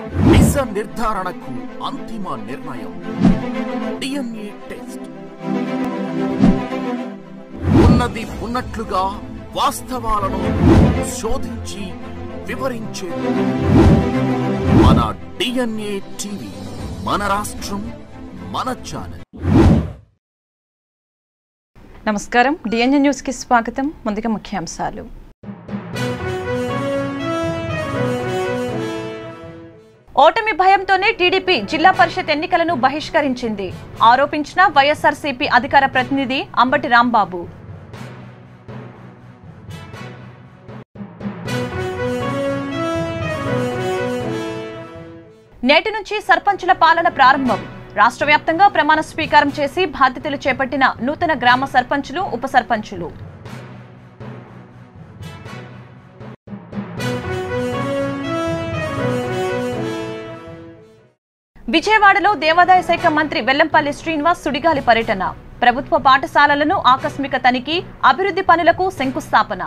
నిజ నిర్ధారణకు అంతిమ నిర్ణయం డిఎన్ఏ టెస్ట్ ఉన్నది ఉన్నట్లుగా వాస్తవాలను శోధించి వివరించే మన డిఎన్ఏ టీవీ మన రాష్ట్రం మన ఛానల్ నమస్కారం డిఎన్ఏ న్యూస్కి స్వాగతం ముందుగా ముఖ్యాంశాలు ఓటమి భయంతోనే టీడీపీ జిల్లా పరిషత్ ఎన్నికలను బహిష్కరించింది ఆరోపించిన వైఎస్ఆర్సీపీ అధికార ప్రతినిధి అంబటి రాంబాబు నేటి నుంచి సర్పంచుల పాలన ప్రారంభం రాష్ట్ర వ్యాప్తంగా ప్రమాణ స్వీకారం చేసి బాధ్యతలు చేపట్టిన నూతన గ్రామ సర్పంచులు ఉప సర్పంచులు విజయవాడలో దేవాదాయ శాఖ మంత్రి వెల్లంపల్లి శ్రీనివాస్ సుడిగాలి పర్యటన ప్రభుత్వ పాఠశాలలను ఆకస్మిక తనిఖీ అభివృద్ధి పనులకు శంకుస్థాపన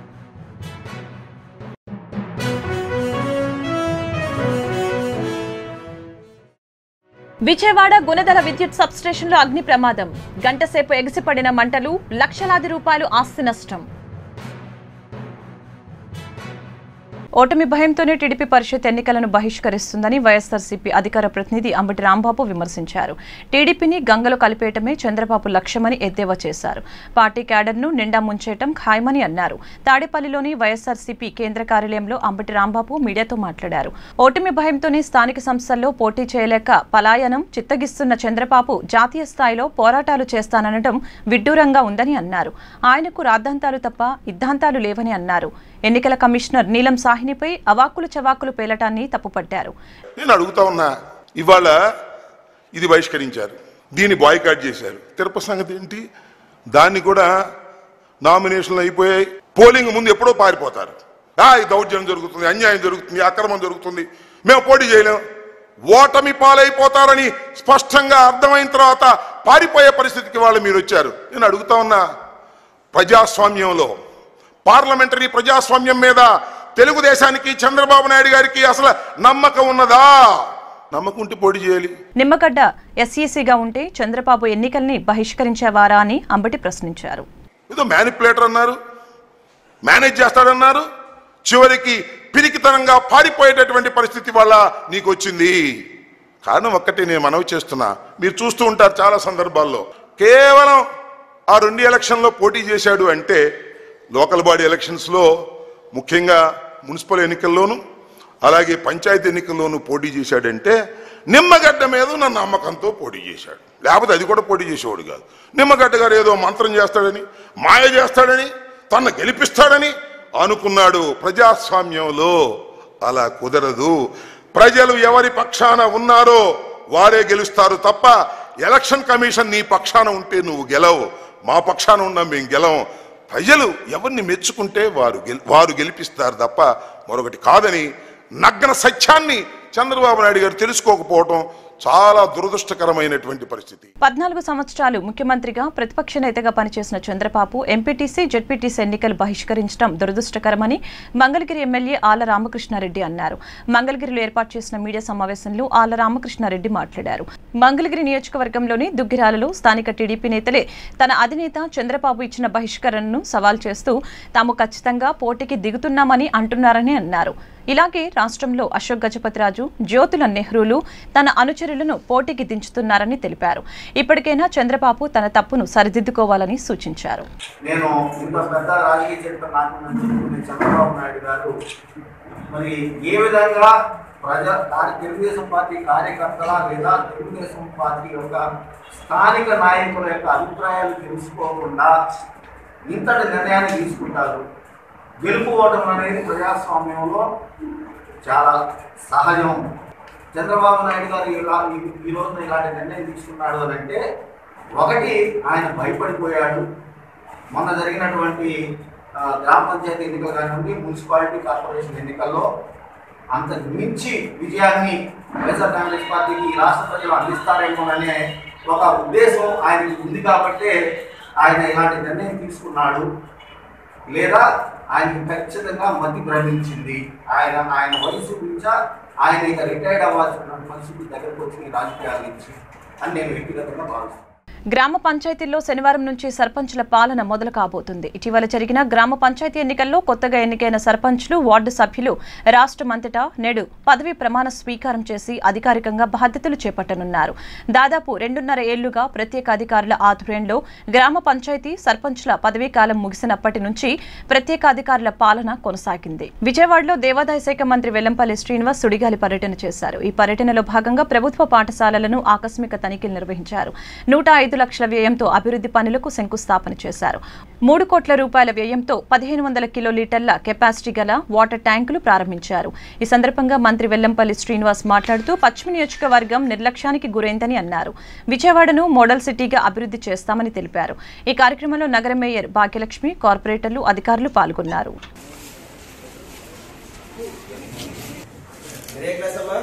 విజయవాడ గుణదల విద్యుత్ సబ్స్టేషన్లో అగ్ని ప్రమాదం గంటసేపు ఎగిసిపడిన మంటలు లక్షలాది రూపాయలు ఆస్తి నష్టం ఓటమి భయంతోనే టీడీపీ పరిషత్ ఎన్నికలను బహిష్కరిస్తుందని వైఎస్ఆర్సీపీ అధికార ప్రతినిధి అంబటి రాంబాబు విమర్శించారు టీడీపీని గంగలో కలిపేయటమే చంద్రబాబు లక్ష్యమని ఎద్దేవా చేశారు పార్టీ క్యాడర్ను నిండా ముంచేయటం ఖాయమని అన్నారు తాడేపల్లిలోని వైఎస్ఆర్సీపీ కేంద్ర కార్యాలయంలో అంబటి రాంబాబు మీడియాతో మాట్లాడారు ఓటమి భయంతోనే స్థానిక సంస్థల్లో పోటీ చేయలేక పలాయనం చిత్తగిస్తున్న చంద్రబాబు జాతీయ స్థాయిలో పోరాటాలు చేస్తాననడం విడ్డూరంగా ఉందని అన్నారు ఆయనకు రాద్ధాంతాలు తప్ప ఇద్ధాంతాలు లేవని అన్నారు ఎన్నికల కమిషనర్ నీలం సాహినిపై అవాకులు చవాకులు పేలటాన్ని తప్పుపట్టారు నేను అడుగుతా ఉన్నా ఇవాళ ఇది బహిష్కరించారు దీన్ని బాయ్కాట్ చేశారు తిరుపతి సంగతి ఏంటి దాన్ని కూడా నామినేషన్లు అయిపోయాయి పోలింగ్ ముందు ఎప్పుడో పారిపోతారు ఆ ఈ దౌర్జన్యం జరుగుతుంది అన్యాయం జరుగుతుంది అక్రమం జరుగుతుంది మేము పోటీ చేయలేం ఓటమి పాలైపోతారని స్పష్టంగా అర్థమైన తర్వాత పారిపోయే పరిస్థితికి వాళ్ళు మీరు వచ్చారు నేను అడుగుతా ఉన్నా ప్రజాస్వామ్యంలో పార్లమెంటరీ ప్రజాస్వామ్యం మీద తెలుగుదేశానికి చంద్రబాబు నాయుడు గారికి అసలు నమ్మకం ఉన్నదా నమ్మకం ఉంటే పోటీ చేయాలి నిమ్మగడ్డ ఎస్ఈసీగా ఉంటే చంద్రబాబు ఎన్నికల్ని బహిష్కరించేవారా అని అంబటి ప్రశ్నించారు ఏదో మ్యానిపులేటర్ అన్నారు మేనేజ్ చేస్తాడన్నారు చివరికి పిరికితనంగా పారిపోయేటటువంటి పరిస్థితి వల్ల నీకు వచ్చింది కారణం ఒక్కటే నేను మనవి చేస్తున్నా మీరు చూస్తూ ఉంటారు చాలా సందర్భాల్లో కేవలం ఆ రెండు ఎలక్షన్లో పోటీ చేశాడు అంటే లోకల్ బాడీ ఎలక్షన్స్లో ముఖ్యంగా మున్సిపల్ ఎన్నికల్లోనూ అలాగే పంచాయతీ ఎన్నికల్లోనూ పోటీ చేశాడంటే నిమ్మగడ్డ మీద నా నమ్మకంతో పోటీ చేశాడు లేకపోతే అది కూడా పోటీ చేసేవాడు కాదు నిమ్మగడ్డ గారు ఏదో మంత్రం చేస్తాడని మాయ చేస్తాడని తను గెలిపిస్తాడని అనుకున్నాడు ప్రజాస్వామ్యంలో అలా కుదరదు ప్రజలు ఎవరి పక్షాన ఉన్నారో వారే గెలుస్తారు తప్ప ఎలక్షన్ కమిషన్ నీ పక్షాన ఉంటే నువ్వు గెలవు మా పక్షాన ఉన్నాం మేము గెలవం ప్రజలు ఎవరిని మెచ్చుకుంటే వారు గెల్ వారు గెలిపిస్తారు తప్ప మరొకటి కాదని నగ్న సత్యాన్ని చంద్రబాబు నాయుడు గారు తెలుసుకోకపోవటం చాలా దురదృష్టకరమైనటువంటి పరిస్థితి పద్నాలుగు సంవత్సరాలు ముఖ్యమంత్రిగా ప్రతిపక్ష నేతగా పనిచేసిన చంద్రబాబు ఎంపీటీసీ జెడ్పీటీసీ ఎన్నికలు బహిష్కరించడం దురదృష్టకరమని మంగళగిరి ఎమ్మెల్యే ఆళ్ల రామకృష్ణారెడ్డి అన్నారు మంగళగిరిలో ఏర్పాటు చేసిన మీడియా సమావేశంలో ఆళ్ల రామకృష్ణారెడ్డి మాట్లాడారు మంగళగిరి నియోజకవర్గంలోని దుగ్గిరాలలో స్థానిక టీడీపీ నేతలే తన అధినేత చంద్రబాబు ఇచ్చిన బహిష్కరణను సవాల్ చేస్తూ తాము ఖచ్చితంగా పోటీకి దిగుతున్నామని అంటున్నారని అన్నారు ఇలాగే రాష్ట్రంలో అశోక్ గజపతిరాజు జ్యోతుల నెహ్రూలు తన అనుచరులను పోటీకి దించుతున్నారని తెలిపారు ఇప్పటికైనా చంద్రబాబు తన తప్పును సరిదిద్దుకోవాలని సూచించారు నేను ఇంత పెద్ద రాజకీయ చరిత్ర నాకు చెప్పుకునే చంద్రబాబు నాయుడు గారు మరి ఏ విధంగా ప్రజా దాని తెలుగుదేశం పార్టీ కార్యకర్తల లేదా తెలుగుదేశం పార్టీ యొక్క స్థానిక నాయకుల యొక్క అభిప్రాయాలు తెలుసుకోకుండా ఇంతటి నిర్ణయాన్ని తీసుకుంటారు గెలుపు ఓటం అనేది ప్రజాస్వామ్యంలో చాలా సహజం చంద్రబాబు నాయుడు గారు ఇలా ఈ- ఈ రోజున ఇలాంటి నిర్ణయం తీసుకున్నాడు అని అంటే ఒకటి ఆయన భయపడిపోయాడు మొన్న జరిగినటువంటి ఆ, గ్రామ పంచాయతీ ఎన్నికలు కానివ్వండి మున్సిపాలిటీ కార్పొరేషన్ ఎన్నికల్లో అంత మించి విజయాన్ని వైఎస్ఆర్ కాంగ్రెస్ పార్టీకి ఈ రాష్ట్ర ప్రజలు అందిస్తారేమోననే ఒక ఉద్దేశం ఆయనకి ఉంది కాబట్టే ఆయన ఇలాంటి నిర్ణయం తీసుకున్నాడు లేదా ఆయనకి ఖచ్చితంగా మతి భ్రమించింది ఆయన ఆయన వయసు గురించా ఆయన ఇక రిటైర్డ్ అవ్వాల్సిన పరిస్థితి దగ్గరకు వచ్చి రాజకీయాల నుంచి అని నేను వ్యక్తిగతంగా భావిస్తాను గ్రామ పంచాయతీల్లో శనివారం నుంచి సర్పంచుల పాలన మొదలు కాబోతుంది ఇటీవల జరిగిన గ్రామ పంచాయతీ ఎన్నికల్లో కొత్తగా ఎన్నికైన సర్పంచ్లు వార్డు సభ్యులు రాష్ట్రమంతటా నేడు పదవీ ప్రమాణ స్వీకారం చేసి అధికారికంగా బాధ్యతలు చేపట్టనున్నారు దాదాపు రెండున్నర ఏళ్లుగా ప్రత్యేక అధికారుల ఆధ్వర్యంలో గ్రామ పంచాయతీ సర్పంచ్ల పదవీ కాలం ముగిసినప్పటి నుంచి ప్రత్యేక అధికారుల పాలన కొనసాగింది విజయవాడలో దేవాదాయ శాఖ మంత్రి వెల్లంపల్లి శ్రీనివాస్ సుడిగాలి పర్యటన చేశారు ఈ పర్యటనలో భాగంగా ప్రభుత్వ పాఠశాలలను ఆకస్మిక తనిఖీలు నిర్వహించారు నూట ఐదు లక్షల వ్యయంతో అభివృద్ధి పనులకు శంకుస్థాపన చేశారు మూడు కోట్ల రూపాయల వ్యయంతో పదిహేను వందల కిలోలీటర్ల కెపాసిటీ గల వాటర్ ట్యాంకులు ప్రారంభించారు ఈ సందర్భంగా మంత్రి వెల్లంపల్లి శ్రీనివాస్ మాట్లాడుతూ పశ్చిమ నియోజకవర్గం నిర్లక్ష్యానికి గురైందని అన్నారు విజయవాడను మోడల్ సిటీగా అభివృద్ధి చేస్తామని తెలిపారు ఈ కార్యక్రమంలో నగర మేయర్ భాగ్యలక్ష్మి కార్పొరేటర్లు అధికారులు పాల్గొన్నారు ఏ క్లాస్ అమ్మా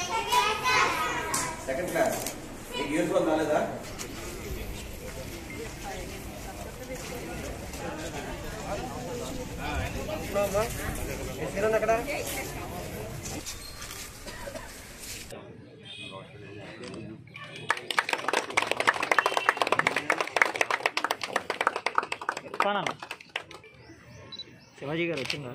సెకండ్ క్లాస్ నీకు యూనిఫామ్ రాలేదా అక్కడ శివాజీ గారు వచ్చిందా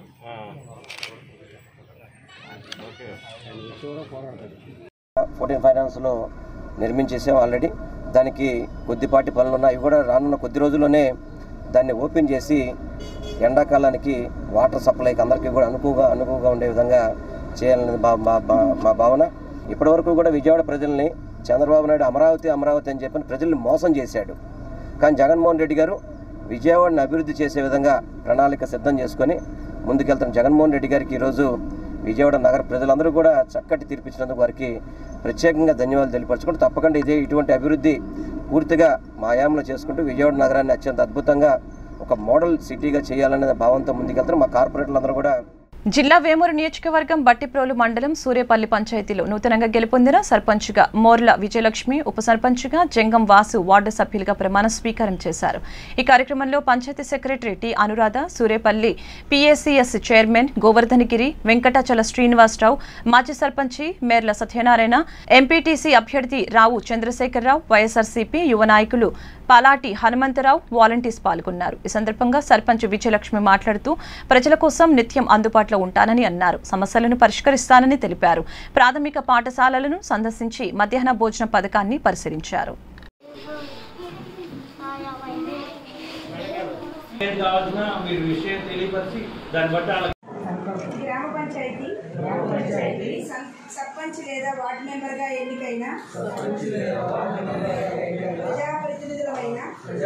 ఫోర్టీన్ ఫైనాన్స్లో నిర్మించేసాం ఆల్రెడీ దానికి కొద్దిపాటి పనులు ఉన్నాయి అవి కూడా రానున్న కొద్ది రోజుల్లోనే దాన్ని ఓపెన్ చేసి ఎండాకాలానికి వాటర్ సప్లైకి అందరికీ కూడా అనుకువగా అనుకువగా ఉండే విధంగా చేయాలనేది మా మా మా- మా భావన ఇప్పటివరకు కూడా విజయవాడ ప్రజల్ని చంద్రబాబు నాయుడు అమరావతి అమరావతి అని చెప్పి ప్రజల్ని మోసం చేశాడు కానీ జగన్మోహన్ రెడ్డి గారు విజయవాడని అభివృద్ధి చేసే విధంగా ప్రణాళిక సిద్ధం చేసుకొని ముందుకెళ్తున్న జగన్మోహన్ రెడ్డి గారికి ఈరోజు విజయవాడ నగర ప్రజలందరూ కూడా చక్కటి తీర్పిచ్చినందుకు వారికి ప్రత్యేకంగా ధన్యవాదాలు తెలియపరచుకుంటూ తప్పకుండా ఇదే ఇటువంటి అభివృద్ధి పూర్తిగా మా ఆయాంలో చేసుకుంటూ విజయవాడ నగరాన్ని అత్యంత అద్భుతంగా ఒక మోడల్ సిటీగా చేయాలనే భావంతో ముందుకెళ్తారు మా కార్పొరేటర్లందరూ కూడా జిల్లా వేమూరు నియోజకవర్గం బట్టిప్రోలు మండలం సూర్యపల్లి పంచాయతీలో నూతనంగా గెలుపొందిన సర్పంచ్గా మోర్ల విజయలక్ష్మి ఉప సర్పంచ్గా జంగం వాసు వార్డు సభ్యులుగా ప్రమాణ స్వీకారం చేశారు ఈ కార్యక్రమంలో panchayat secretary T Anuradha Suryapalli PSCS chairman Govardhanagiri Venkatachala Srinivasa Rao మాజీ సర్పంచి మేర్ల సత్యనారాయణ ఎంపీటీసీ అభ్యర్థి రావు చంద్రశేఖరరావు వైఎస్ఆర్సీపీ యువ నాయకులు పాలాటి హనుమంతరావు వాలంటీర్స్ పాల్గొన్నారు ఈ సందర్భంగా సర్పంచ్ విజయలక్ష్మి మాట్లాడుతూ ప్రజల కోసం నిత్యం అందుబాటులో ఉంటానని అన్నారు సమస్యలను పరిష్కరిస్తానని తెలిపారు ప్రాథమిక పాఠశాలలను సందర్శించి మధ్యాహ్న భోజన పథకాన్ని పరిశీలించారు ఏం కావాల్సిన మీరు విషయం తెలియపరిచి దాన్ని బట్టి వాళ్ళ గ్రామ పంచాయతీ సం- సర్పంచ్ లేదా వార్డు మెంబర్ గా ఎన్నికైన ప్రజాప్రతినిధులమైన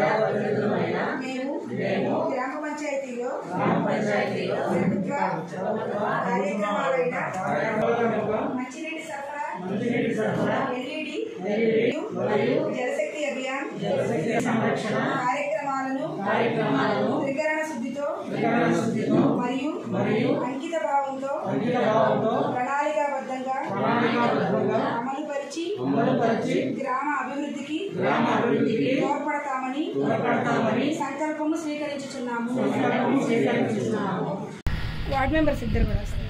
మేము గ్రామ పంచాయతీలో ప్రభుత్వ కార్యక్రమాలైన మంచినీటి సరఫరా ఎల్ఈడి మరియు జలశక్తి అభియాన్ కార్యక్రమాలను త్రికరణ శుద్ధితో మరియు అంకిత భావంతో ప్రణాళికాబద్ధంగా అమలుపరిచి గ్రామ అభివృద్ధికి తోడ్పడతామని సంకల్పము స్వీకరించుచున్నాము వార్డ్ మెంబర్స్ ఇద్దరు కూడా వస్తారు.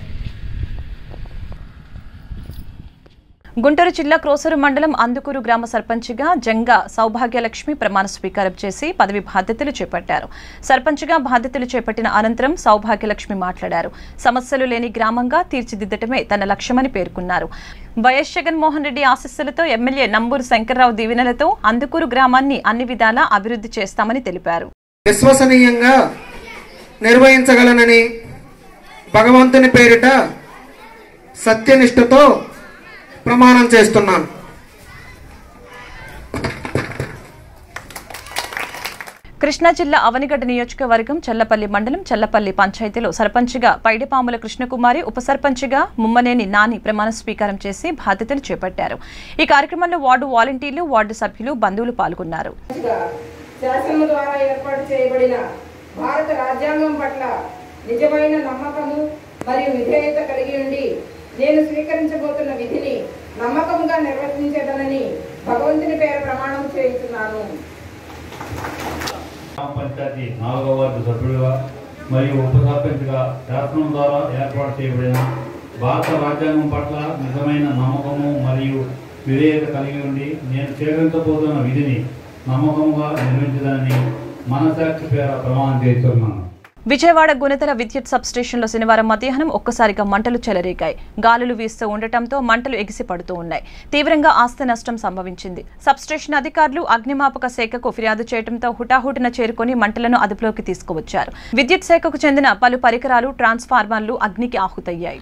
గుంటూరు జిల్లా క్రోసరు మండలం అందుకూరు గ్రామ సర్పంచ్గా జంగా సౌభాగ్యలక్ష్మి ప్రమాణ స్వీకారం చేసి పదవి బాధ్యతలు చేపట్టారు సర్పంచ్గా బాధ్యతలు చేపట్టిన అనంతరం సౌభాగ్యలక్ష్మి మాట్లాడారు సమస్యలు లేని గ్రామంగా తీర్చిదిద్దటమే తన లక్ష్యమని పేర్కొన్నారు వైఎస్ జగన్మోహన్ రెడ్డి ఆశీస్సులతో ఎమ్మెల్యే నంబూరు శంకర్రావు దీవెనలతో అందుకూరు గ్రామాన్ని అన్ని విధాలా అభివృద్ధి చేస్తామని తెలిపారు విశ్వసనీయంగా నిర్వహించగలనని భగవంతుని పేరిట సత్యనిష్టతో ప్రమాణం చేస్తున్నాను కృష్ణా జిల్లా అవనిగడ్డ నియోజకవర్గం చల్లపల్లి మండలం చల్లపల్లి పంచాయతీలో సర్పంచ్గా పైడిపాముల కృష్ణకుమారి ఉప సర్పంచ్గా ముమ్మనేని నాని ప్రమాణ స్వీకారం చేసి బాధ్యతలు చేపట్టారు ఈ కార్యక్రమంలో వార్డు వాలంటీర్లు వార్డు సభ్యులు బంధువులు పాల్గొన్నారు శాసనం ద్వారా ఏర్పాటు చేయబడిన భారత రాజ్యాంగం పట్ల నిజమైన నమ్మకము మరియు విధేయత కలిగి ఉండి నేను స్వీకరించబోతున్న విధిని నమ్మకంగా నిర్వర్తించేదనని భగవంతుని పేరు ప్రమాణం చేస్తున్నాను గ్రామ పంచాయతీ నాలుగవ వార్డు సభ్యుడిగా మరియు ఉప సర్పంచ్గా శాసనం ద్వారా ఏర్పాటు చేయబడిన భారత రాజ్యాంగం పట్ల నిజమైన నమ్మకము మరియు విధేయత కలిగి ఉండి నేను స్వీకరించబోతున్న విధిని నమ్మకముగా నిర్వహించడాన్ని మనసాక్షి పేర ప్రమాణం చేస్తున్నాను విజయవాడ గుణతల విద్యుత్ సబ్స్టేషన్లో శనివారం మధ్యాహ్నం ఒక్కసారిగా మంటలు చెలరేగాయి గాలులు వీస్తూ ఉండటంతో మంటలు ఎగిసి పడుతూ ఉన్నాయి తీవ్రంగా ఆస్తి నష్టం సంభవించింది సబ్స్టేషన్ అధికారులు అగ్నిమాపక శాఖకు ఫిర్యాదు చేయడంతో హుటాహుటిన చేరుకొని మంటలను అదుపులోకి తీసుకువచ్చారు విద్యుత్ శాఖకు చెందిన పలు పరికరాలు ట్రాన్స్ఫార్మర్లు అగ్నికి ఆహుతయ్యాయి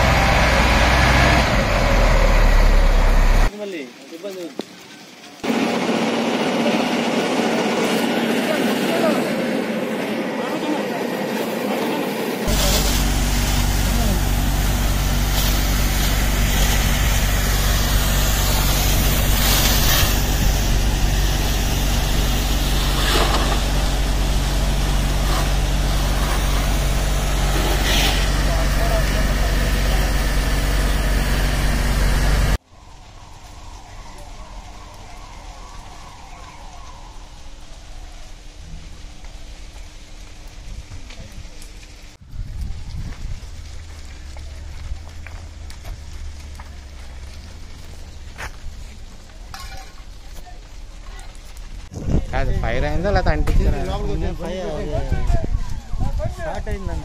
అది ఫైర్ అయిందా లేదా అంటించారా స్టార్ట్ అయిందండి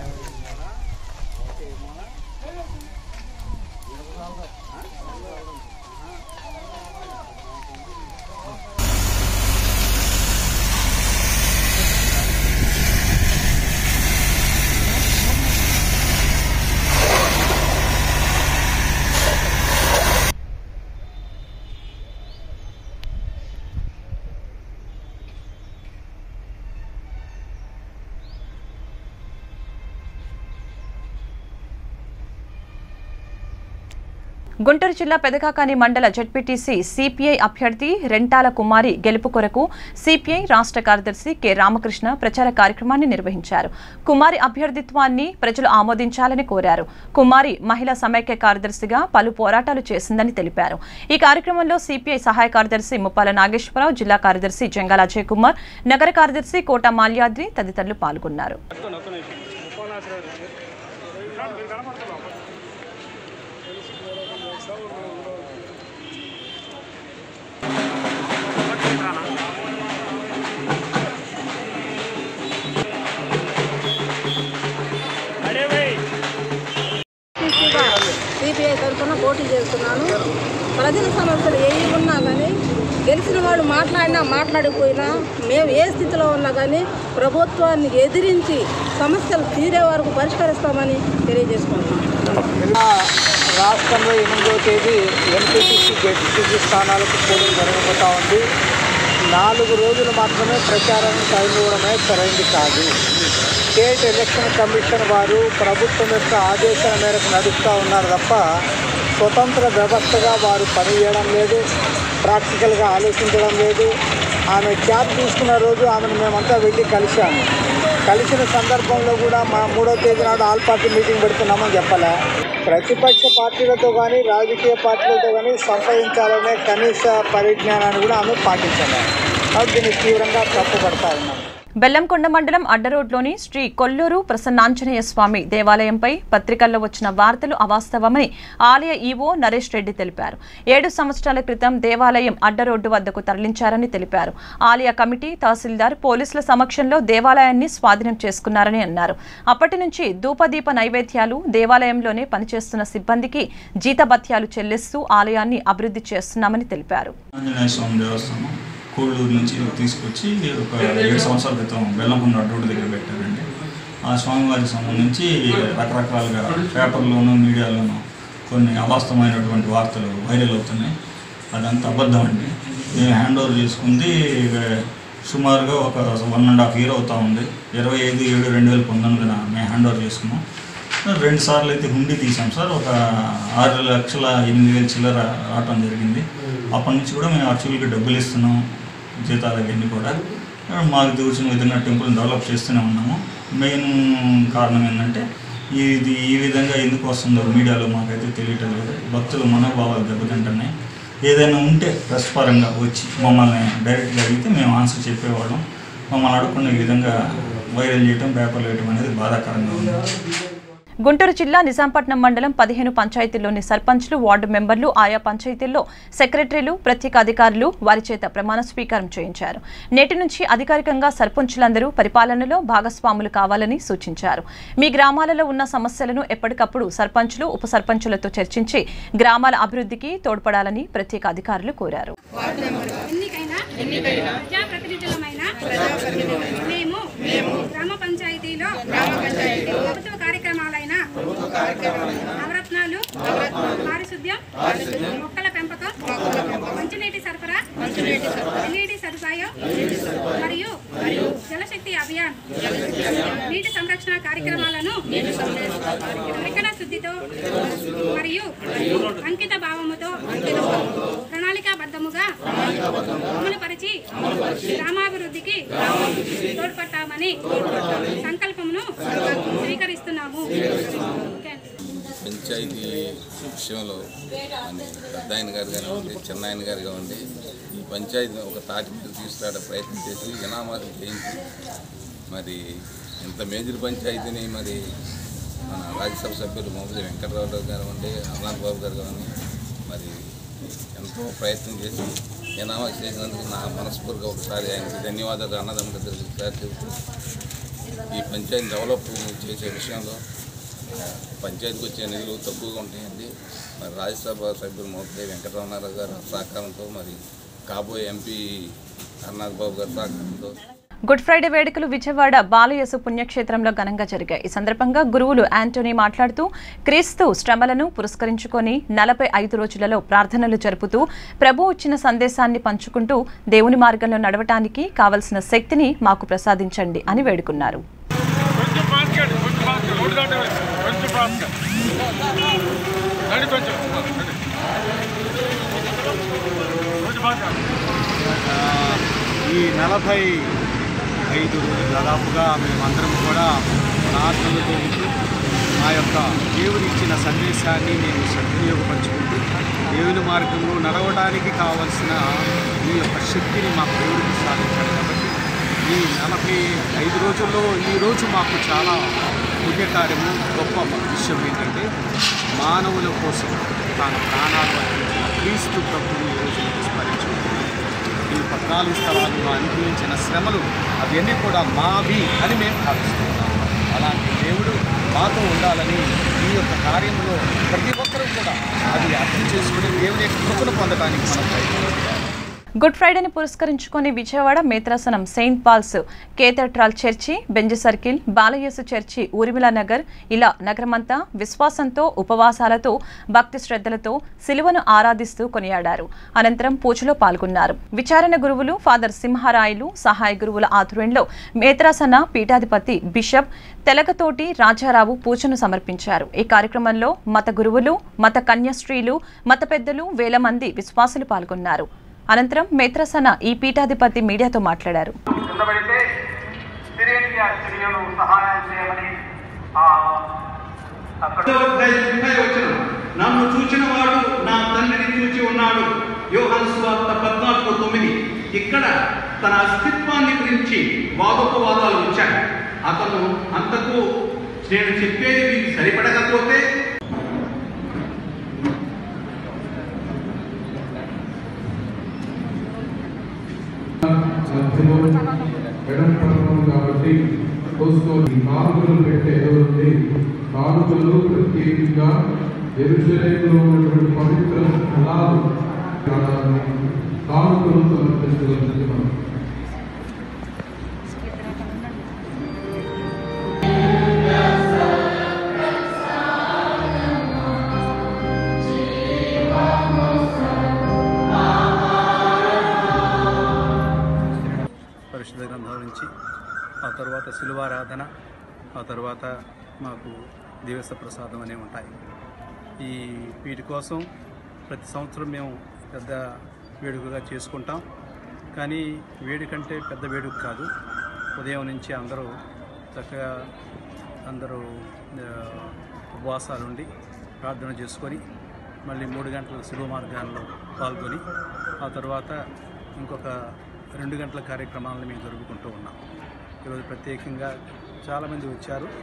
గుంటూరు జిల్లా పెదకాకాని మండల జడ్పీటీసీ సిపిఐ అభ్యర్థి రెంటాల కుమారి గెలుపు కొరకు సిపిఐ రాష్ట్ర కార్యదర్శి కె రామకృష్ణ ప్రచార కార్యక్రమాన్ని నిర్వహించారు కుమారి అభ్యర్థిత్వాన్ని ప్రజలు ఆమోదించాలని కోరారు కుమారి మహిళా సమైక్య కార్యదర్శిగా పలు పోరాటాలు చేసిందని తెలిపారు ఈ కార్యక్రమంలో సిపిఐ సహాయ కార్యదర్శి ముప్పాల నాగేశ్వరరావు జిల్లా కార్యదర్శి జంగాల అజయ్ కుమార్ నగర కార్యదర్శి కోట మాల్యాద్రి తదితరులు పాల్గొన్నారు సిపిఐ తరఫున పోటీ చేస్తున్నాను ప్రజల సమస్యలు ఏ ఉన్నా కానీ గెలిచిన వాళ్ళు మాట్లాడినా మాట్లాడిపోయినా మేము ఏ స్థితిలో ఉన్నా కానీ ప్రభుత్వాన్ని ఎదిరించి సమస్యలు తీరే వరకు పరిష్కరిస్తామని తెలియజేసుకుంటున్నాం రాష్ట్రంలో ఎనిమిదో తేదీ ఎంపీటీసీ జడ్పీటీసీ స్థానాలకు పోలింగ్ జరగబోతా ఉంది నాలుగు రోజులు మాత్రమే ప్రచారానికి టైం ఇవ్వడమే సరైనది కాదు స్టేట్ ఎలక్షన్ కమిషన్ వారు ప్రభుత్వం యొక్క ఆదేశాల మేరకు నడుస్తూ ఉన్నారు తప్ప స్వతంత్ర వ్యవస్థగా వారు పనిచేయడం లేదు ప్రాక్టికల్గా ఆలోచించడం లేదు ఆమె క్యాబ్ తీసుకున్న రోజు ఆమెను మేమంతా వెళ్ళి కలిశాము కలిసిన సందర్భంలో కూడా మా మూడో తేదీ నాడు ఆల్ పార్టీ మీటింగ్ పెడుతున్నామని చెప్పలే ప్రతిపక్ష పార్టీలతో కానీ రాజకీయ పార్టీలతో కానీ సంప్రదించాలనే కనీస పరిజ్ఞానాన్ని కూడా ఆమె పాటించాలి కాబట్టి దీన్ని తీవ్రంగా తప్పుపడతా ఉన్నాం బెల్లంకొండ మండలం అడ్డరోడ్లోని శ్రీ కొల్లూరు ప్రసన్నాంజనేయ స్వామి దేవాలయంపై పత్రికల్లో వచ్చిన వార్తలు అవాస్తవమని ఆలయ ఈవో నరేష్ రెడ్డి తెలిపారు ఏడు సంవత్సరాల క్రితం దేవాలయం అడ్డరోడ్డు వద్దకు తరలించారని తెలిపారు ఆలయ కమిటీ తహసీల్దార్ పోలీసుల సమక్షంలో దేవాలయాన్ని స్వాధీనం చేసుకున్నారని అన్నారు అప్పటి నుంచి ధూపదీప నైవేద్యాలు దేవాలయంలోనే పనిచేస్తున్న సిబ్బందికి జీతభత్యాలు చెల్లిస్తూ ఆలయాన్ని అభివృద్ధి చేస్తున్నామని తెలిపారు ఆంజనేయ స్వామి దేవస్థానం కోళ్ళూరు నుంచి తీసుకొచ్చి ఒక ఏడు సంవత్సరాల క్రితం బెల్లంకొండ రోడ్డు దగ్గర పెట్టారండి ఆ స్వామివారికి సంబంధించి రకరకాలుగా పేపర్లోనూ మీడియాలోనూ కొన్ని అవాస్తవమైనటువంటి వార్తలు వైరల్ అవుతున్నాయి అదంతా అబద్ధం అండి మేము హ్యాండ్ ఓవర్ చేసుకుంది సుమారుగా ఒక వన్ అండ్ హాఫ్ ఇయర్ అవుతా ఉంది ఇరవై ఐదు ఏడు రెండు వేల పంతొమ్మిదిన మేము హ్యాండ్ ఓవర్ చేసుకున్నాం రెండు సార్లు అయితే హుండీ తీసాం సార్ ఒక ఆరు లక్షల ఎనిమిది వేల చిల్లర రావటం జరిగింది అప్పటి నుంచి కూడా మేము యాక్చువల్గా డబ్బులు ఇస్తున్నాం జీతాలు అవన్నీ కూడా మాకు తెలిసిన విధంగా టెంపుల్ని డెవలప్ చేస్తూనే ఉన్నాము మెయిన్ కారణం ఏంటంటే ఇది ఈ విధంగా ఎందుకు వస్తుందో మీడియాలో మాకైతే తెలియటం లేదు భక్తుల మనోభావాలు దెబ్బతింటున్నాయి ఏదైనా ఉంటే ప్రెస్ పరంగా వచ్చి మమ్మల్ని డైరెక్ట్గా అడిగితే మేము ఆన్సర్ చెప్పేవాళ్ళం మమ్మల్ని అడగకుండా ఈ విధంగా వైరల్ చేయటం పేపర్లు వేయటం అనేది బాధాకరంగా ఉంది గుంటూరు జిల్లా నిజాంపట్నం మండలం పదిహేను పంచాయతీల్లోని సర్పంచ్లు వార్డు మెంబర్లు ఆయా పంచాయతీల్లో సెక్రటరీలు ప్రత్యేక అధికారులు వారి చేత ప్రమాణ స్వీకారం చేయించారు నేటి నుంచి అధికారికంగా సర్పంచులందరూ పరిపాలనలో భాగస్వాములు కావాలని సూచించారు మీ గ్రామాలలో ఉన్న సమస్యలను ఎప్పటికప్పుడు సర్పంచులు ఉప సర్పంచులతో చర్చించి గ్రామాల అభివృద్ధికి తోడ్పడాలని ప్రత్యేక అధికారులు కోరారు ఎన్నికైనా ఎన్నికైనా ప్రజాప్రతినిధులమైన మేము మేము గ్రామ పంచాయతీలో గ్రామ పంచాయతీలో ప్రభుత్వ కార్యక్రమాలైన నవరత్నాలు పారిశుద్ధ్యం మొక్కల పెంపకం మంచినీటి సరఫరా మంచినీటి ఎల్ఈడి సదుపాయం మరియు మరియు జలశక్తి అభియాన్ నీటి సంరక్షణ కార్యక్రమాలను పరికర శుద్ధితో మరియు అంకిత భావముతో ప్రణాళికాబద్ధముగా అమలుపరిచి గ్రామాభివృద్ధికి తోడ్పడతామని సంకల్పమును స్వీకరిస్తున్నాము ఓకే అండి. పంచాయతీ విషయంలో అని పెద్ద ఆయన గారు కానివ్వండి చిన్న ఆయన గారు కానివ్వండి ఈ పంచాయతీని ఒక తాటి మీద తీసుకురావడం ప్రయత్నం చేసి ఇనామాలు చేయించి మరి ఇంత మేజర్ పంచాయతీని మరి మన రాజ్యసభ సభ్యులు మమతా వెంకటరావు గారు కానివ్వండి అమలాన్ బాబు గారు కానివ్వండి మరి ఎంతో ప్రయత్నం చేసి ఇనామాలు చేసినందుకు నా మనస్ఫూర్తిగా ఒకసారి ఆయనకి ధన్యవాదాలు అన్నదమ్ముల దగ్గర ఒకసారి చెబుతూ ఈ పంచాయతీ డెవలప్ చేసే విషయంలో పంచాయతీకి వచ్చే నిధులు తక్కువగా ఉంటాయండి మరి రాజ్యసభ సభ్యులు మోతే వెంకటరమణారావు గారి సహకారంతో మరి కాబోయే ఎంపీ అన్నాథ్ బాబు గారి సహకారంతో గుడ్ ఫ్రైడే వేడుకలు విజయవాడ బాలయేసు పుణ్యక్షేత్రంలో ఘనంగా జరిగాయి ఈ సందర్భంగా గురువులు యాంటోనీ మాట్లాడుతూ క్రీస్తు శ్రమలను పురస్కరించుకొని నలభై ఐదు రోజులలో ప్రార్థనలు జరుపుతూ ప్రభు ఇచ్చిన సందేశాన్ని పంచుకుంటూ దేవుని మార్గంలో నడవటానికి కావలసిన శక్తిని మాకు ప్రసాదించండి అని వేడుకున్నారు ఈ నలభై ఐదు రోజులు దాదాపుగా మేమందరం కూడా ప్రార్థనలు జరుగుతూ మా యొక్క దేవుని ఇచ్చిన సందేశాన్ని మేము సద్వినియోగపరుచుకుంటూ దేవుని మార్గంలో నడవడానికి కావలసిన ఈ యొక్క శక్తిని మాకు దేవుడికి సాధించాడు కాబట్టి ఈ నలభై ఐదు రోజుల్లో ఈ రోజు మాకు చాలా పుణ్యకార్యము గొప్ప విషయం ఏంటంటే మానవుల కోసం తన ప్రాణాలు అర్పించిన క్రీస్తు ప్రభుని ఈ రోజు మేము స్మరించుకుంటున్నాం ఈ పద్నాలుగు స్థలాలు అనుభవించిన శ్రమలు అవన్నీ కూడా మావి అని మేము భావిస్తున్నాం అలాంటి దేవుడు మాతో ఉండాలని ఈ యొక్క కార్యంలో ప్రతి ఒక్కరూ కూడా అది అర్థం చేసుకుని దేవుని యొక్క కృపను పొందడానికి మనం ప్రయత్నించాలి గుడ్ ఫ్రైడేని పురస్కరించుకొని విజయవాడ మేత్రాసనం Saint Paul's cathedral church Benz circle బాలయేసు చర్చి ఊర్మిళ నగర్ ఇలా నగరమంతా విశ్వాసంతో ఉపవాసాలతో భక్తి శ్రద్ధలతో సిలువను ఆరాధిస్తూ కొనియాడారు అనంతరం పూజలో పాల్గొన్నారు విచారణ గురువులు ఫాదర్ సింహారాయులు సహాయ గురువుల ఆధ్వర్యంలో మేత్రాసన పీఠాధిపతి బిషప్ తెలకతోటి రాజారావు పూజను సమర్పించారు ఈ కార్యక్రమంలో మత గురువులు మత కన్యస్త్రీలు మత పెద్దలు వేల మంది విశ్వాసులు పాల్గొన్నారు అనంతరం మేత్రసన ఈ పీఠాధిపతి మీడియాతో మాట్లాడారు కిందపడితే సిరేనియా చర్యలు సహాయం చేయమని ఆ అక్కడ వచ్చిన నన్ను చూచిన వాడు నా తండ్రిని చూచి ఉన్నాడు యోహన్ స్వార్త పద్నాలుగు తొమ్మిది ఇక్కడ తన అస్తిత్వాన్ని గురించి వాదోపవాదాలు వచ్చాడు అతను అంతకు నేను చెప్పేది మీకు సరిపడకపోతే మధ్యలో ఎడం పక్కన కాబట్టి కోసుకోండి కానుకలు పెట్టే ఉంది కానుకలు ప్రత్యేకంగా ఎరుసలేములో ఉన్నటువంటి పవిత్ర స్థలాలు కానుకలు సమర్పించగలుగుతున్నాం పరిశుద్ధ గ్రంథాల నుంచి ఆ తర్వాత శిలువారాధన ఆ తర్వాత మాకు దివస ప్రసాదం అనేవి ఉంటాయి ఈ వీటి కోసం ప్రతి సంవత్సరం మేము పెద్ద వేడుకగా చేసుకుంటాం కానీ వేడుకంటే పెద్ద వేడుక కాదు ఉదయం నుంచి అందరూ చక్కగా అందరూ ఆ, ఉపవాసాలుండి ప్రార్థన చేసుకొని మళ్ళీ మూడు గంటల శిలువ మార్గాల్లో పాల్గొని ఆ తర్వాత ఇంకొక రెండు గంటల కార్యక్రమాలను మేము జరుపుకుంటూ ఉన్నాం ఈరోజు ప్రత్యేకంగా చాలామంది వచ్చారు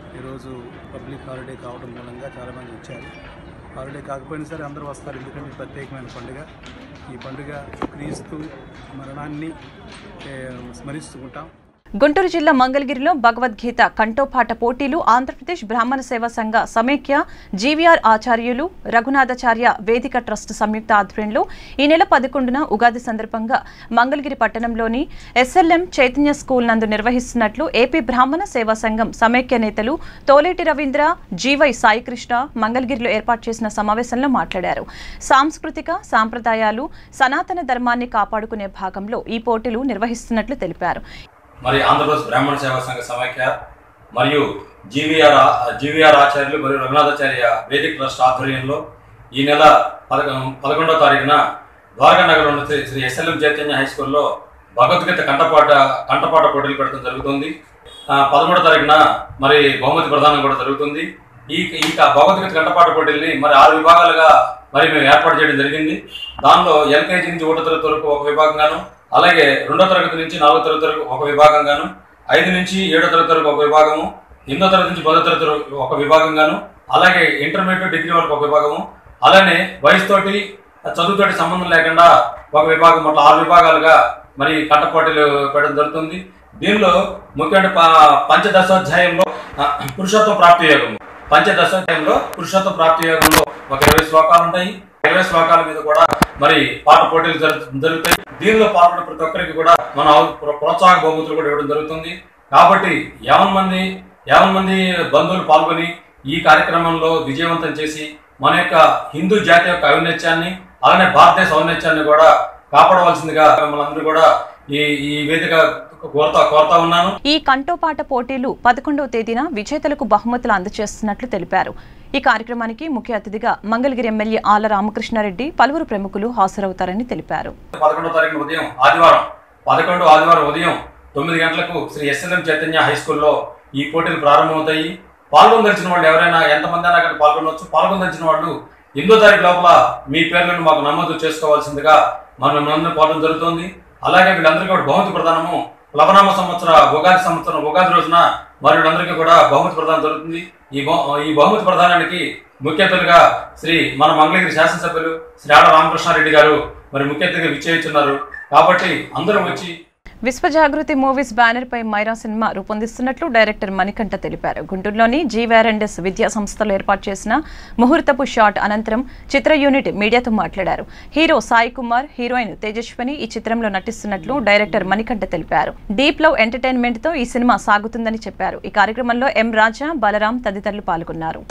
ఈరోజు పబ్లిక్ హాలిడే కావడం మూలంగా చాలామంది వచ్చారు హాలిడే కాకపోయినా సరే అందరూ వస్తారు ఎందుకంటే ఇది ప్రత్యేకమైన పండుగ ఈ పండుగ క్రీస్తు మరణాన్ని ఏ, స్మరిస్తూ ఉంటాం గుంటూరు జిల్లా మంగళగిరిలో భగవద్గీత కంఠోపాఠ పోటీలు ఆంధ్రప్రదేశ్ బ్రాహ్మణ సేవా సంఘ సమైక్య జీవీఆర్ ఆచార్యులు రఘునాథాచార్య వేదిక ట్రస్ట్ సంయుక్త ఆధ్వర్యంలో ఈ నెల పదకొండున ఉగాది సందర్భంగా మంగళగిరి పట్టణంలోని ఎస్ఎల్ఎం చైతన్య స్కూల్ నందు నిర్వహిస్తున్నట్లు ఏపీ బ్రాహ్మణ సేవా సంఘం సమైక్య నేతలు తోలేటి రవీంద్ర జీవై సాయికృష్ణ మంగళగిరిలో ఏర్పాటు చేసిన సమావేశంలో మాట్లాడారు సాంస్కృతిక సాంప్రదాయాలు సనాతన ధర్మాన్ని కాపాడుకునే భాగంలో ఈ పోటీలు నిర్వహిస్తున్నట్లు తెలిపారు మరి ఆంధ్రప్రదేశ్ బ్రాహ్మణ సేవా సంఘ సమైక్య మరియు జీవీఆర్ జీవీఆర్ ఆచార్యులు మరియు రఘునాథాచార్య వేదిక ట్రస్ట్ ఆధ్వర్యంలో ఈ నెల పదకొ పదకొండవ తారీఖున ద్వారకా నగరంలో శ్రీ శ్రీ ఎస్ఎల్ఎం చైతన్య హై స్కూల్లో భగవద్గీత కంఠపాట కంఠపాట పోటీలు పెట్టడం జరుగుతుంది ఆ, పదమూడవ తారీఖున మరి బహుమతి ప్రదానం కూడా జరుగుతుంది ఈ ఈ క- భగవద్గీత కంఠపాట పోటీల్ని మరి ఆరు విభాగాలుగా మరి మేము ఏర్పాటు చేయడం జరిగింది దానిలో ఎల్కేజీ నుంచి ఒకటో తరగతి వరకు ఒక విభాగంగాను అలాగే రెండో తరగతి నుంచి నాలుగో తరగతి వరకు ఒక విభాగంగాను ఐదు నుంచి ఏడో తరగతి వరకు ఒక విభాగము ఎనిమిదో తరగతి నుంచి పదో తరగతి వరకు ఒక విభాగంగాను అలాగే ఇంటర్మీడియట్ డిగ్రీ వరకు ఒక విభాగము అలానే వయసుతోటి చదువుతోటి సంబంధం లేకుండా ఒక విభాగం అట్లా ఆరు విభాగాలుగా మరి కంట పోటీలు పెట్టడం జరుగుతుంది దీనిలో ముఖ్యమైన ప- పంచదశోధ్యాయంలో ఆ, పురుషత్వ ప్రాప్తి యోగము పంచదశోధ్యాయంలో పురుషత్వ ప్రాప్తి యోగంలో ఒక ఇరవై శ్లోకాలు ఉంటాయి ఇరవై శ్లోకాల మీద కూడా మరి పాట పోటీలు జరుగు- జరుగుతాయి దీనిలో పాల్గొన్న ప్రతి ఒక్కరికి కూడా మన ఔ- ప్ర- ప్రోత్సాహక బహుమతులు కూడా ఇవ్వడం జరుగుతుంది కాబట్టి యావన్ మంది యావన్ మంది బంధువులు పాల్గొని ఈ కార్యక్రమంలో విజయవంతం చేసి మన యొక్క హిందూ జాతి యొక్క ఔన్నత్యాన్ని అలానే భారతదేశ ఔన్నత్యాన్ని కూడా కాపాడవలసిందిగా మిమ్మల్ని అందరూ కూడా ఈ ఈ వేదిక కోరుతా కోరుతా ఉన్నాను ఈ కంఠోపాట పోటీలు పదకొండవ తేదీన విజేతలకు బహుమతులు అందజేస్తున్నట్లు తెలిపారు ఈ కార్యక్రమానికి ముఖ్య అతిథిగా మంగళగిరి ఎమ్మెల్యే ఆల రామకృష్ణారెడ్డి పలువురు ప్రముఖులు హాజరవుతారని తెలిపారు పదకొండో తారీఖున ఉదయం ఆదివారం పదకొండు ఆదివారం ఉదయం తొమ్మిది గంటలకు శ్రీ ఎస్ఎల్ఎం చైతన్య హై స్కూల్లో ఈ పోటీలు ప్రారంభమవుతాయి పాల్గొందలిచిన వాళ్ళు ఎవరైనా ఎంతమంది అయినా కానీ పాల్గొనవచ్చు పాల్గొందలిచిన వాళ్ళు ఎనిమిదో తారీఖు లోపల మీ పేర్లను మాకు నమోదు చేసుకోవాల్సిందిగా మనం మిమ్మల్ని కోరడం జరుగుతుంది అలాగే వీళ్ళందరికీ కూడా బహుమతి ప్రదానము లవనామ సంవత్సర ఉగాది సంవత్సరం ఉగాది రోజున మరి వీళ్ళందరికీ కూడా బహుమతి ప్రదానం జరుగుతుంది ఈ బహు- ఈ బహుమతి ప్రదానానికి ముఖ్య అతిథులుగా శ్రీ మన మంగళగిరి శాసనసభ్యులు శ్రీ ఆడ రామకృష్ణారెడ్డి గారు మరి ముఖ్య అతిథిగా విచ్చేస్తున్నారు కాబట్టి అందరూ వచ్చి విశ్వజాగృతి మూవీస్ బ్యానర్ పై మైరా సినిమా రూపొందిస్తున్నట్లు డైరెక్టర్ మణికంఠ తెలిపారు గుంటూరులోని జీవీఆర్ఎండ్ఎస్ విద్యా సంస్థలో ఏర్పాటు చేసిన ముహూర్తపు షాట్ అనంతరం చిత్ర యూనిట్ మీడియాతో మాట్లాడారు హీరో సాయి కుమార్ హీరోయిన్ తేజస్విని ఈ చిత్రంలో నటిస్తున్నట్లు డైరెక్టర్ మణికంఠ తెలిపారు డీప్ లవ్ ఎంటర్టైన్మెంట్ తో ఈ సినిమా సాగుతుందని చెప్పారు ఈ కార్యక్రమంలో ఎం రాజా బలరాం తదితరులు పాల్గొన్నారు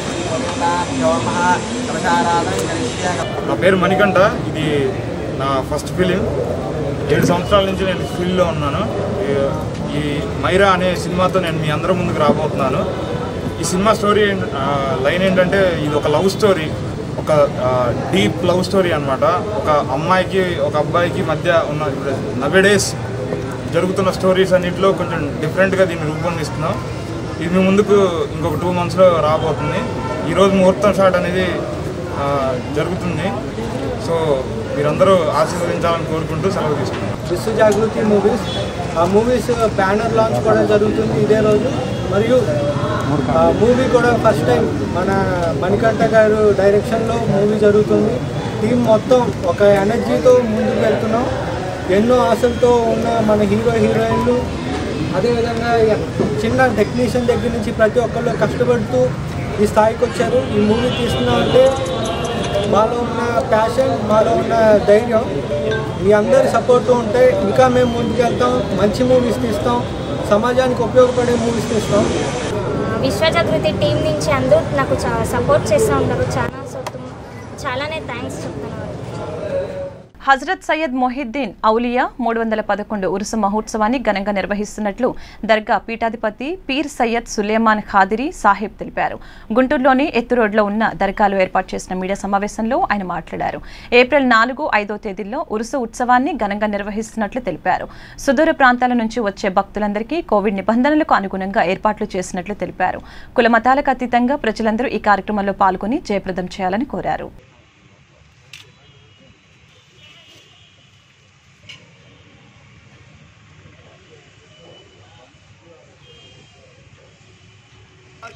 నా పేరు మణికంఠ ఇది నా ఫస్ట్ ఫిలిం ఏడు సంవత్సరాల నుంచి నేను ఫీల్డ్లో ఉన్నాను ఈ- ఈ మైరా అనే సినిమాతో నేను మీ అందరి ముందుకు రాబోతున్నాను ఈ సినిమా స్టోరీ ఏం- ఆ, లైన్ ఏంటంటే ఇది ఒక లవ్ స్టోరీ ఒక డీప్ లవ్ స్టోరీ అన్నమాట ఒక అమ్మాయికి ఒక అబ్బాయికి మధ్య ఉన్న నవెడేస్ జరుగుతున్న స్టోరీస్ అన్నింటిలో కొంచెం డిఫరెంట్గా దీన్ని రూపొందిస్తున్నాం ఇది మీ ముందుకు ఇంకొక టూ మంత్స్లో రాబోతుంది ఈరోజు ముహూర్తం షాట్ అనేది ఆ, జరుగుతుంది సో మీరందరూ ఆశీర్వదించాలని కోరుకుంటూ సెలవు తీసుకున్నాం విశ్వ జాగృతి మూవీస్ ఆ మూవీస్ బ్యానర్ లాంచ్ కూడా జరుగుతుంది ఇదే రోజు మరియు ఆ మూవీ కూడా ఫస్ట్ టైం మన మణికంఠ గారు డైరెక్షన్లో మూవీ జరుగుతుంది టీం మొత్తం ఒక ఎనర్జీతో ముందుకు వెళ్తున్నాం ఎన్నో ఆశలతో ఉన్న మన హీరో హీరోయిన్లు అదేవిధంగా ఎ- చిన్న టెక్నీషియన్ దగ్గర నుంచి ప్రతి ఒక్కళ్ళు కష్టపడుతూ ఈ స్థాయికి వచ్చారు ఈ మూవీ తీస్తున్నామంటే మాలో ఉన్న ప్యాషన్ మాలో ఉన్న ధైర్యం మీ అందరి సపోర్ట్ ఉంటే ఇంకా మేము ముందుకెళ్తాం మంచి మూవీస్ తీస్తాం సమాజానికి ఉపయోగపడే మూవీస్ తీస్తాం విశ్వజాగృతి టీం నుంచి అందరూ నాకు చాలా సపోర్ట్ చేస్తూ ఉన్నారు చాలా సో తుమ్- చాలానే థ్యాంక్స్ చెప్తాను హజరత్ సయ్యద్ మొహిద్దీన్ ఔలియా మూడు వందల పదకొండు ఉరుసు మహోత్సవాన్ని ఘనంగా నిర్వహిస్తున్నట్లు దర్గా పీఠాధిపతి పీర్ సయ్యద్ సులేమాన్ ఖాదిరి సాహిబ్ తెలిపారు గుంటూరులోని ఎత్తు రోడ్లో ఉన్న దర్గాలో ఏర్పాటు చేసిన మీడియా సమావేశంలో ఆయన మాట్లాడారు ఏప్రిల్ నాలుగు ఐదో తేదీల్లో ఉరుసు ఉత్సవాన్ని ఘనంగా నిర్వహిస్తున్నట్లు తెలిపారు సుదూర ప్రాంతాల నుంచి వచ్చే భక్తులందరికీ కోవిడ్ నిబంధనలకు అనుగుణంగా ఏర్పాట్లు చేసినట్లు తెలిపారు కుల మతాలకు అతీతంగా ప్రజలందరూ ఈ కార్యక్రమంలో పాల్గొని జయప్రదం చేయాలని కోరారు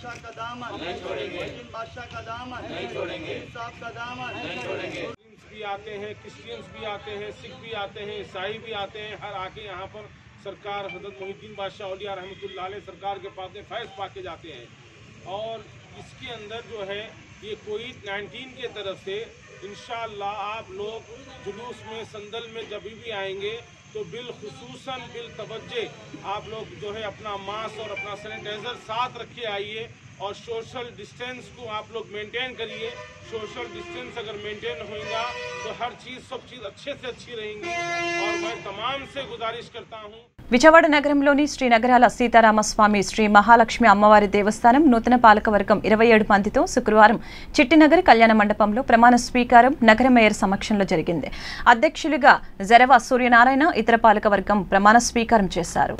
बादशाह का दामन नहीं छोड़ेंगे मोहसिन बादशाह का दामन नहीं छोड़ेंगे साहब का दामन नहीं छोड़ेंगे मुस्लिम्स भी आते हैं क्रिश्चियंस भी आते हैं सिख भी आते हैं ईसाई भी आते हैं हर आके यहाँ पर सरकार हजरत मोहिद्दीन बादशाह औलिया रहमतुल्लाह अलैह सरकार के पास में फैज पा के जाते हैं और इसके अंदर जो है ये कोविड नाइन्टीन के तरफ से इंशाल्लाह आप लोग जुलूस में संदल में जब भी आएंगे तो बिल खसूसन बिल तवज्जे आप लोग जो है अपना मास्क और अपना सैनिटाइजर साथ रखे आइए और सोशल डिस्टेंस को आप लोग मेंटेन करिए सोशल डिस्टेंस अगर मेंटेन होगा तो हर चीज़ सब चीज़ अच्छे से अच्छी रहेंगी और मैं तमाम से गुजारिश करता हूँ విజయవాడ నగరంలోని శ్రీ నగరాల సీతారామస్వామి శ్రీ మహాలక్ష్మి అమ్మవారి దేవస్థానం నూతన పాలకవర్గం ఇరవై ఏడు మందితో శుక్రవారం చిట్టినగర్ కళ్యాణ మండపంలో ప్రమాణ స్వీకారం నగర మేయర్ సమక్షంలో జరిగింది అధ్యక్షులుగా జరవ సూర్యనారాయణ ఇతర పాలకవర్గం ప్రమాణ స్వీకారం చేశారు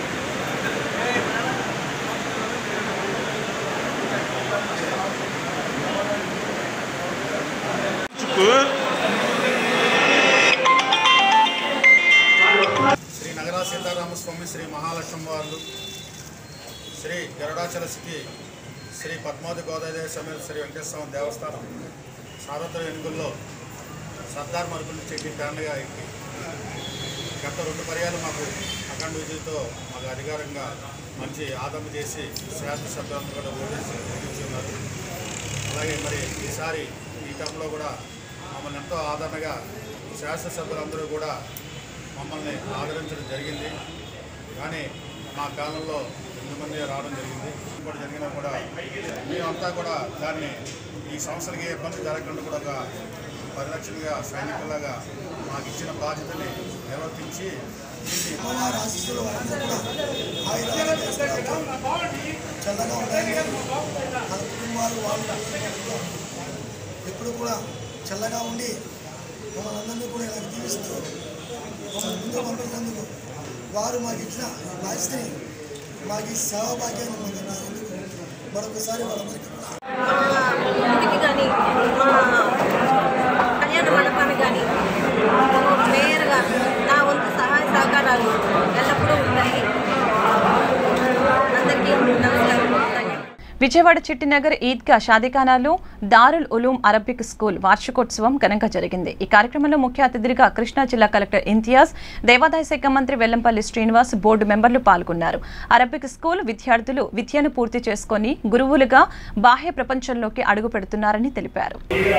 శ్రీ నగరా సీతారామస్వామి శ్రీ మహాలక్ష్మి వార్లు శ్రీ గరుడాచల స్థితి శ్రీ పద్మావతి గోదావరి సమేత శ్రీ వెంకటేశ్వర దేవస్థానం సార్వత్ర ఎన్నికల్లో సర్దార్ మరుపులు చెట్టి తండ్రిగా ఎక్కి గత రెండు పర్యాలు మాకు అఖండ విజయంతో మాకు అధికారంగా మంచి ఆదరణ చేసి శాసనసభ్యులను కూడా ఓటేసి ఓటించి ఉన్నారు అలాగే మరి ఈసారి ఈ టర్మ్లో కూడా మమ్మల్ని ఎంతో ఆదరణగా శాసనసభ్యులందరూ కూడా మమ్మల్ని ఆదరించడం జరిగింది కానీ మా కాలంలో ఎనిమిది మంది రావడం జరిగింది ఇప్పుడు జరిగినా కూడా మేమంతా కూడా దాన్ని ఈ సంస్థలకి ఏ ఇబ్బంది జరగకుండా కూడా ఒక పరిరక్షణగా సైనికులాగా మాకు ఇచ్చిన బాధ్యతని నిర్వర్తించి అమ్మవారి ఆశీస్సులు వాళ్ళందరూ కూడా ఆయురాలు చల్లగా ఉండాలి మన కుటుంబాలు వాళ్ళు ఎప్పుడు కూడా చల్లగా ఉండి మమ్మల్ని అందరినీ కూడా ఇలా దీవిస్తూ మమ్మల్ని ముందు పంపించినందుకు వారు మాకు ఇచ్చిన ఈ బాధ్యతని మాకు ఈ సేవా భాగ్యాన్ని పొందినందుకు మరొకసారి వాళ్ళందరికీ ఇంటికి కానీ మా కళ్యాణ మండపానికి కానీ మేయర్గా నా వంతు సహాయ సహకారాలు ఎల్లప్పుడూ ఉంటాయి అందరికీ నమస్కారం ధన్యవాదాలు విజయవాడ చిట్టినగర్ ఈద్గా షాదిఖానాలో దారుల్ ఉలూం అరబిక్ స్కూల్ వార్షికోత్సవం ఘనంగా జరిగింది ఈ కార్యక్రమంలో ముఖ్య అతిథిగా కృష్ణా జిల్లా కలెక్టర్ ఇంతియాజ్ దేవాదాయ శాఖ మంత్రి వెల్లంపల్లి శ్రీనివాస్ బోర్డు మెంబర్లు పాల్గొన్నారు అరబిక్ స్కూల్ విద్యార్థులు విద్యను పూర్తి చేసుకొని గురువులుగా బాహ్య ప్రపంచంలోకి అడుగు పెడుతున్నారని తెలిపారు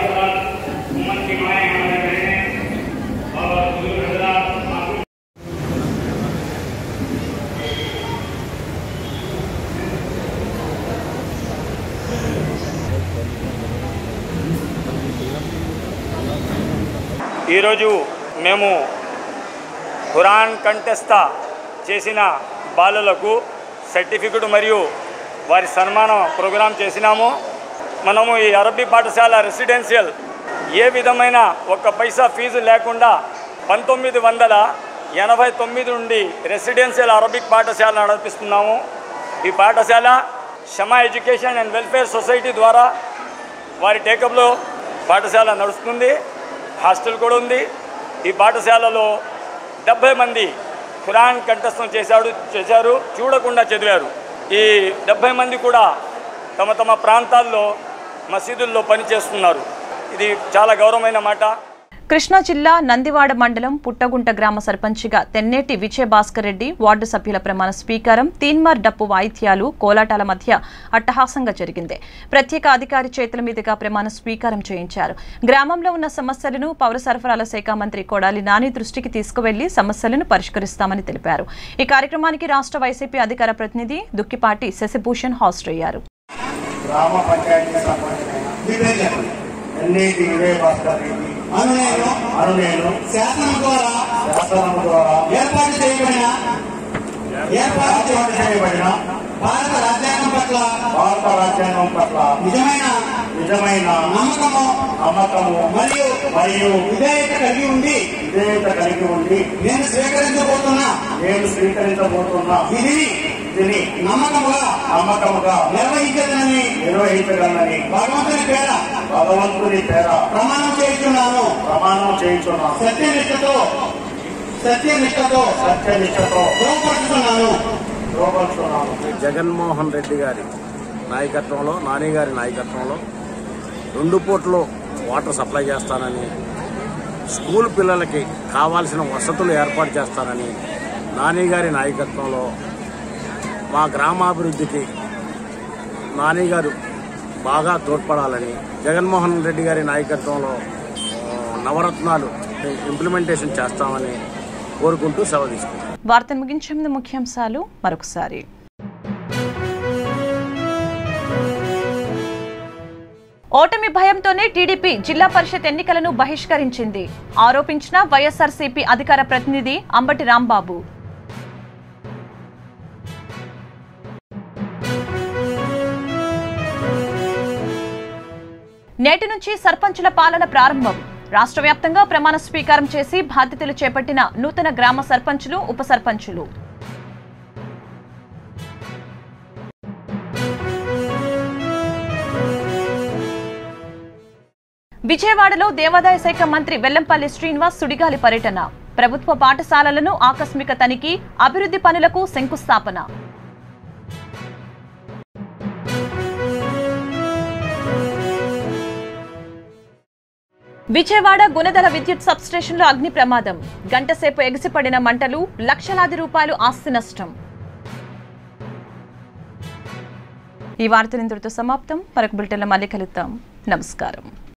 ఈరోజు మేము ఖురాన్ కంఠస్థ చేసిన బాలలకు సర్టిఫికెట్ మరియు వారి సన్మాన ప్రోగ్రాం చేసినాము మనము ఈ అరబీ పాఠశాల రెసిడెన్షియల్ ఏ విధమైన ఒక్క పైసా ఫీజు లేకుండా పంతొమ్మిది వందల ఎనభై తొమ్మిది నుండి రెసిడెన్షియల్ అరబిక్ పాఠశాల నడిపిస్తున్నాము ఈ పాఠశాల Shama education and welfare society ద్వారా వారి టేకప్లో పాఠశాల నడుస్తుంది హాస్టల్ కూడా ఉంది ఈ పాఠశాలలో డెబ్భై మంది ఖురాన్ కంఠస్థం చేశాడు చేశారు చూడకుండా చదివారు ఈ డెబ్భై మంది కూడా తమ తమ ప్రాంతాల్లో మసీదుల్లో పనిచేస్తున్నారు ఇది చాలా గౌరవమైన మాట కృష్ణా జిల్లా నందివాడ మండలం పుట్టగుంట గ్రామ సర్పంచిగా తెన్నేటి విజయ భాస్కర్ రెడ్డి వార్డు సభ్యుల ప్రమాణ స్వీకారం తీన్మార్ డప్పు వాయిద్యాలు కోలాటాల మధ్య అట్టహాసంగా జరిగింది ప్రత్యేక అధికారి చేతుల మీదుగా ప్రమాణ స్వీకారం చేయించారు గ్రామంలో ఉన్న సమస్యలను పౌర సరఫరాల శాఖ మంత్రి కొడాలి నాని దృష్టికి తీసుకువెళ్లి సమస్యలను పరిష్కరిస్తామని తెలిపారు ఈ కార్యక్రమానికి రాష్ట్ర వైసీపీ అధికార ప్రతినిధి దుక్కిపాటి శశిభూషణ్ హాజరయ్యారు గ్రామ పంచాయతీ సర్పంచ్ మీ పేరు చెప్పండి ఎన్నేటి విజయ భాస్కర్ రెడ్డి అనునేను అనునేను శాసనం ద్వారా శాసనం ద్వారా ఏర్పాటు చేయబడిన ఏర్పాటు చేయబడిన భారత రాజ్యాంగం పట్ల భారత రాజ్యాంగం పట్ల నిజమైన నిజమైన నమ్మకము నమ్మకము మరియు మరియు విధేయత కలిగి ఉండి విధేయత కలిగి ఉండి నేను స్వీకరించబోతున్నా నేను స్వీకరించబోతున్నా విధిని విధిని నమ్మకముగా నమ్మకముగా నిర్వహించగలని నిర్వహించగలని భగవంతుని పేర భగవంతుని పేర ప్రమాణం చేయించున్నాను ప్రమాణం చేయించున్నాను సత్యనిష్టతో సత్యనిష్టతో సత్యనిష్టతో రూపడుతున్నాను రూపడుతున్నాను జగన్మోహన్ రెడ్డి గారి నాయకత్వంలో నాని గారి నాయకత్వంలో రెండు పూట్లు వాటర్ సప్లై చేస్తానని స్కూల్ పిల్లలకి కావాల్సిన వసతులు ఏర్పాటు చేస్తానని నాని గారి నాయకత్వంలో మా గ్రామాభివృద్ధికి నాని గారు బాగా తోడ్పడాలని జగన్మోహన్ రెడ్డి గారి నాయకత్వంలో ఆ, నవరత్నాలు ఇంప్లిమెంటేషన్ చేస్తామని కోరుకుంటూ సెలవు తీసుకుంటాం వార్తను ముగించే ముందు ముఖ్యాంశాలు మరొకసారి ఓటమి భయంతోనే టీడీపీ జిల్లా పరిషత్ ఎన్నికలను బహిష్కరించింది ఆరోపించిన వైఎస్ఆర్సీపీ అధికార ప్రతినిధి అంబటి రాంబాబు నేటి నుంచి సర్పంచుల పాలన ప్రారంభం రాష్ట్ర వ్యాప్తంగా ప్రమాణ స్వీకారం చేసి బాధ్యతలు చేపట్టిన నూతన గ్రామ సర్పంచులు ఉప సర్పంచులు విజయవాడలో దేవాదాయ శాఖ మంత్రి వెల్లంపల్లి శ్రీనివాస్ సుడిగాలి పర్యటన ప్రభుత్వ పాఠశాలలను ఆకస్మిక తనిఖీ అభివృద్ధి పనులకు శంకుస్థాపన విజయవాడ గుణదల విద్యుత్ సబ్స్టేషన్లో అగ్ని ప్రమాదం గంటసేపు ఎగిసిపడిన మంటలు లక్షలాది రూపాయలు ఆస్తి నష్టం ఈ వార్తలు ఇంతటితో సమాప్తం మరొక బులెటిన్లో మళ్ళీ కలుద్దాం నమస్కారం